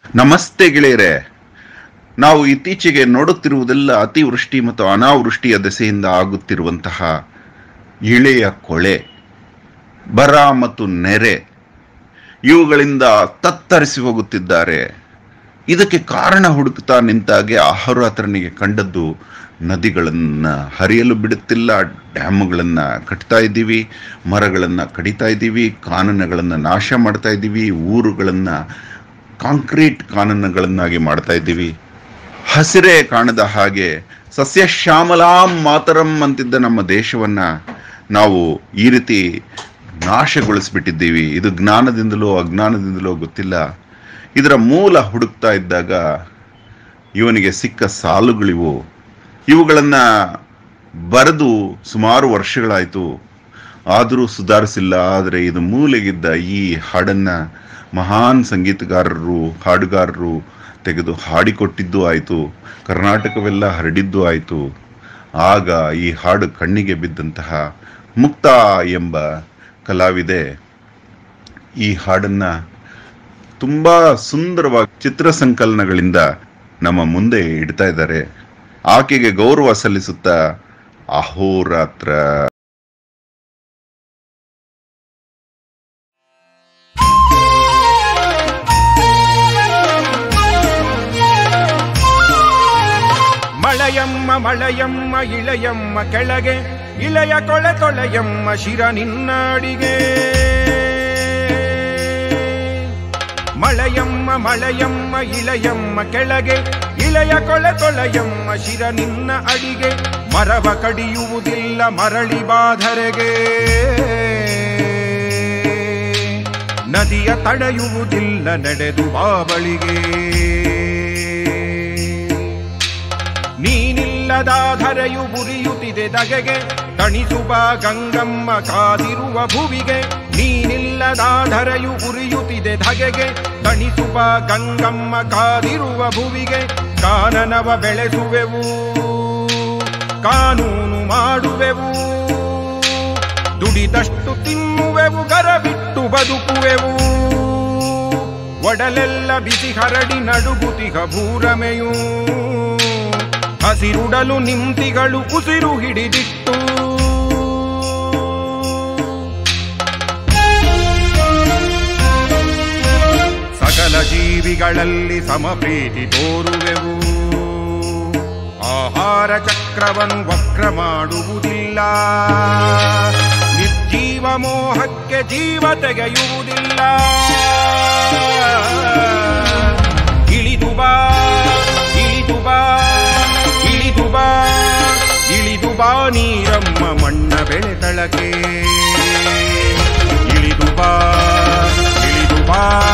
ನಮಸ್ತೆ ಗೆಳೆಯರೆ ನಾವು ಇತ್ತೀಚೆಗೆ ನೋಡುತ್ತಿರುವುದೆಲ್ಲ ಅತಿವೃಷ್ಟಿ ಮತ್ತು ಅನಾವೃಷ್ಟಿಯ ದೆಸೆಯಿಂದ ಆಗುತ್ತಿರುವಂತಹ ಇಳೆಯ ಕೊಳೆ ಬರ ಮತ್ತು ನೆರೆ ಇವುಗಳಿಂದ ತತ್ತರಿಸಿ ಹೋಗುತ್ತಿದ್ದಾರೆ ಇದಕ್ಕೆ ಕಾರಣ ಹುಡುಕ್ತಾ ನಿಂತಾಗೆ ಅಹೋರಾತ್ರನಿಗೆ ಕಂಡದ್ದು ನದಿಗಳನ್ನು ಹರಿಯಲು ಬಿಡುತ್ತಿಲ್ಲ ಡ್ಯಾಮ್ಗಳನ್ನು ಕಟ್ತಾ ಇದ್ದೀವಿ ಮರಗಳನ್ನು ಕಡಿತಾ ಇದ್ದೀವಿ ಕಾನೂನುಗಳನ್ನು ನಾಶ ಮಾಡ್ತಾ ಇದ್ದೀವಿ ಊರುಗಳನ್ನು ಕಾಂಕ್ರೀಟ್ ಕಾನೂನುಗಳನ್ನಾಗಿ ಮಾಡ್ತಾ ಇದ್ದೀವಿ ಹಸಿರೇ ಕಾಣದ ಹಾಗೆ ಸಸ್ಯ ಶ್ಯಾಮಲಾಂ ಮಾತರಂ ಅಂತಿದ್ದ ನಮ್ಮ ದೇಶವನ್ನ ನಾವು ಈ ರೀತಿ ನಾಶಗೊಳಿಸ್ಬಿಟ್ಟಿದ್ದೀವಿ ಇದು ಜ್ಞಾನದಿಂದಲೋ ಅಜ್ಞಾನದಿಂದಲೋ ಗೊತ್ತಿಲ್ಲ ಇದರ ಮೂಲ ಹುಡುಕ್ತಾ ಇದ್ದಾಗ ಇವನಿಗೆ ಸಿಕ್ಕ ಸಾಲುಗಳಿವು ಇವುಗಳನ್ನು ಬರೆದು ಸುಮಾರು ವರ್ಷಗಳಾಯಿತು ಆದರೂ ಸುಧಾರಿಸಿಲ್ಲ ಆದರೆ ಇದು ಮೂಲೆಗಿದ್ದ ಈ ಹಾಡನ್ನು ಮಹಾನ್ ಸಂಗೀತಗಾರರು ಹಾಡುಗಾರರು ತೆಗೆದು ಹಾಡಿಕೊಟ್ಟಿದ್ದು ಆಯಿತು ಕರ್ನಾಟಕವೆಲ್ಲ ಹರಡಿದ್ದು ಆಯಿತು ಆಗ ಈ ಹಾಡು ಕಣ್ಣಿಗೆ ಬಿದ್ದಂತಹ ಮುಕ್ತ ಎಂಬ ಕಲಾವಿದೆ ಈ ಹಾಡನ್ನು ತುಂಬ ಸುಂದರವಾಗಿ ಚಿತ್ರ ಸಂಕಲನಗಳಿಂದ ನಮ್ಮ ಮುಂದೆ ಇಡ್ತಾ ಇದ್ದಾರೆ ಆಕೆಗೆ ಗೌರವ ಸಲ್ಲಿಸುತ್ತಾ ಅಹೋರಾತ್ರ ಮಳೆಯಮ್ಮ ಮಳೆಯಮ್ಮ ಇಳೆಯಮ್ಮ ಕೆಳಗೆ ಇಳೆಯ ಕೊಳೆ ತೊಳೆಯಮ್ಮ ಶಿರ ನಿನ್ನಾಡಿಗೆ ಮಳೆಯಮ್ಮ ಮಳೆಯಮ್ಮ ಇಳೆಯಮ್ಮ ಕೆಳಗೆ ಇಳೆಯ ಕೊಳೆ ತೊಳೆಯಮ್ಮ ಶಿರ ನಿನ್ನ ಅಡಿಗೆ ಮರವ ಕಡಿಯುವುದಿಲ್ಲ ಮರಳಿ ಬಾಧರೆಗೆ ನದಿಯ ತಡೆಯುವುದಿಲ್ಲ ನಡೆದು ಬಾಬಳಿಗೆ ನೀನಿಲ್ಲದ ಧರೆಯು ಉರಿಯುತ್ತಿದೆ ದಗೆಗೆ ತಣಿಸುವ ಗಂಗಮ್ಮ ಕಾದಿರುವ ಭುವಿಗೆ ನೀನಿಲ್ಲದ ಧರೆಯು ಉರಿಯುತ್ತಿದೆ ಧಗೆಗೆ ತಣಿಸುವ ಗಂಗಮ್ಮ ಕಾದಿರುವ ಭುವಿಗೆ ಕಾನನವ ಬೆಳೆಸುವೆವು ಕಾನೂನು ಮಾಡುವೆವು ದುಡಿದಷ್ಟು ತಿನ್ನುವೆವು ಗರಬಿಟ್ಟು ಬದುಕುವೆವು ಒಡಲೆಲ್ಲ ಬಿಸಿ ಹರಡಿ ನಡುಗುತಿಗ ಭೂರಮೆಯೂ ಹಸಿರುಡಲು ನಿಂತಿಗಳು ಉಸಿರು ಹಿಡಿದಿಟ್ಟು ಸಕಲ ಜೀವಿಗಳಲ್ಲಿ ಸಮಪ್ರೀತಿ ತೋರುವೆವು ಆಹಾರ ಚಕ್ರವನ್ನು ವಕ್ರ ಮಾಡುವುದಿಲ್ಲ ನಿರ್ಜೀವ ಮೋಹಕ್ಕೆ ಜೀವ ತೆಗೆಯುವುದಿಲ್ಲ ಇಳಿದು ಬಾ ಇಳಿದು ಬಾ ಇಳಿದು ಬಾ ಇಳಿದು ಬಾ ನೀರಮ್ಮ ಮಣ್ಣ ಬೆಳೆತಳಗೆ ಇಳಿದು ಬಾ ಇಳಿದು ಬಾ